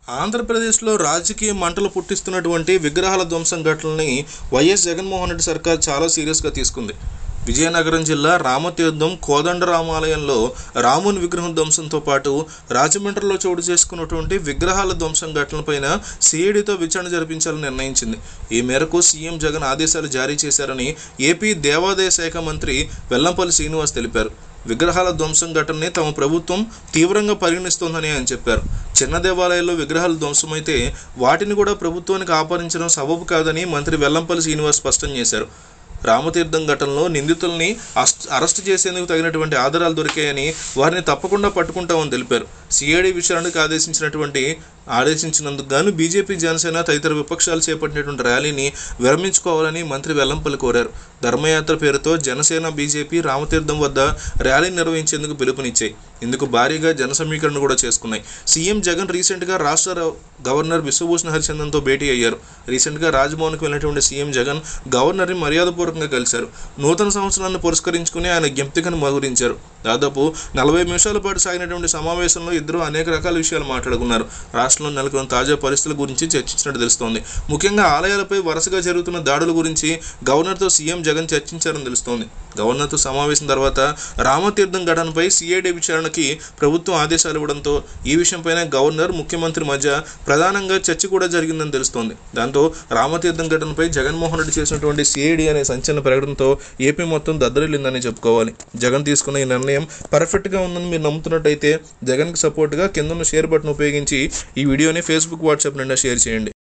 ఆంధ్రప్రదేశ్లో రాజకీయ మంటలు పుట్టిస్తున్నటువంటి విగ్రహాల ధ్వంసం ఘటనల్ని వైఎస్ జగన్మోహన్ రెడ్డి సర్కార్ చాలా సీరియస్గా తీసుకుంది విజయనగరం జిల్లా రామతీర్థం కోదండరామాలయంలో రాముని విగ్రహం ధ్వంసంతో పాటు రాజమండ్రిలో చోటు చేసుకున్నటువంటి విగ్రహాల ధ్వంసం ఘటనలపైన సిఐడితో విచారణ జరిపించాలని నిర్ణయించింది ఈ మేరకు సీఎం జగన్ ఆదేశాలు జారీ చేశారని ఏపీ దేవాదాయ శాఖ మంత్రి వెల్లంపల్లి శ్రీనివాస్ తెలిపారు విగ్రహాల ధ్వంసం ఘటనని తమ ప్రభుత్వం తీవ్రంగా పరిగణిస్తోందని ఆయన చెప్పారు చిన్న దేవాలయాల్లో విగ్రహాలు ధ్వంసమైతే వాటిని కూడా ప్రభుత్వానికి ఆపాదించడం సబబు కాదని మంత్రి వెల్లంపల్లి శ్రీనివాస్ స్పష్టం చేశారు రామతీర్థం ఘటనలో నిందితుల్ని అస్ట్ అరెస్ట్ చేసేందుకు తగినటువంటి ఆధారాలు దొరికాయని వారిని తప్పకుండా పట్టుకుంటామని తెలిపారు సిఐడి విచారణకు ఆదేశించినటువంటి ఆదేశించినందుకు గాను బీజేపీ జనసేన తదితర విపక్షాలు చేపట్టినటువంటి ర్యాలీని విరమించుకోవాలని మంత్రి వెల్లంపల్లి కోరారు ధర్మయాత్ర పేరుతో జనసేన బీజేపీ రామతీర్థం వద్ద ర్యాలీ నిర్వహించేందుకు పిలుపునిచ్చాయి ఇందుకు భారీగా జన సమీకరణ కూడా చేసుకున్నాయి సీఎం జగన్ రీసెంట్గా రాష్ట్ర ర- గవర్నర్ విశ్వభూషణ్ హరిచందన్తో భేటీ అయ్యారు రీసెంట్గా రాజ్భవన్కి వెళ్ళినటువంటి సీఎం జగన్ గవర్నర్ని మర్యాదపూర్వకంగా కలిశారు నూతన సంవత్సరాన్ని పురస్కరించుకుని ఆయన జ్ఞప్తికను మగురించారు దాదాపు నలభై నిమిషాల పాటు సాగినటువంటి సమావేశంలో ఇద్దరు అనేక రకాల విషయాలు మాట్లాడుకున్నారు రాష్ట్రంలో నెలకొన్న తాజా పరిస్థితుల గురించి చర్చించినట్టు తెలుస్తోంది ముఖ్యంగా ఆలయాలపై వరుసగా జరుగుతున్న దాడుల గురించి గవర్నర్తో సీఎం జగన్ చర్చించారని తెలుస్తోంది గవర్నర్తో సమావేశం తర్వాత రామతీర్థం ఘటనపై సిఐడి విచారణకి ప్రభుత్వం ఆదేశాలు ఇవ్వడంతో ఈ విషయంపైన గవర్నర్ ముఖ్యమంత్రి మధ్య ప్రధానంగా చర్చ కూడా జరిగిందని తెలుస్తోంది దాంతో రామతీర్థం ఘటనపై జగన్మోహన్ రెడ్డి చేసినటువంటి సిఐడి అనే సంచలన ప్రకటనతో ఏపీ మొత్తం దద్దరిల్లిందని చెప్పుకోవాలి జగన్ తీసుకున్న ఈ నిర్ణయం పర్ఫెక్ట్గా ఉందని మీరు నమ్ముతున్నట్టయితే జగన్కి సపోర్ట్గా కింద ఉన్న షేర్ బటన్ ఉపయోగించి ఈ వీడియోని ఫేస్బుక్ వాట్సాప్ నిండా షేర్ చేయండి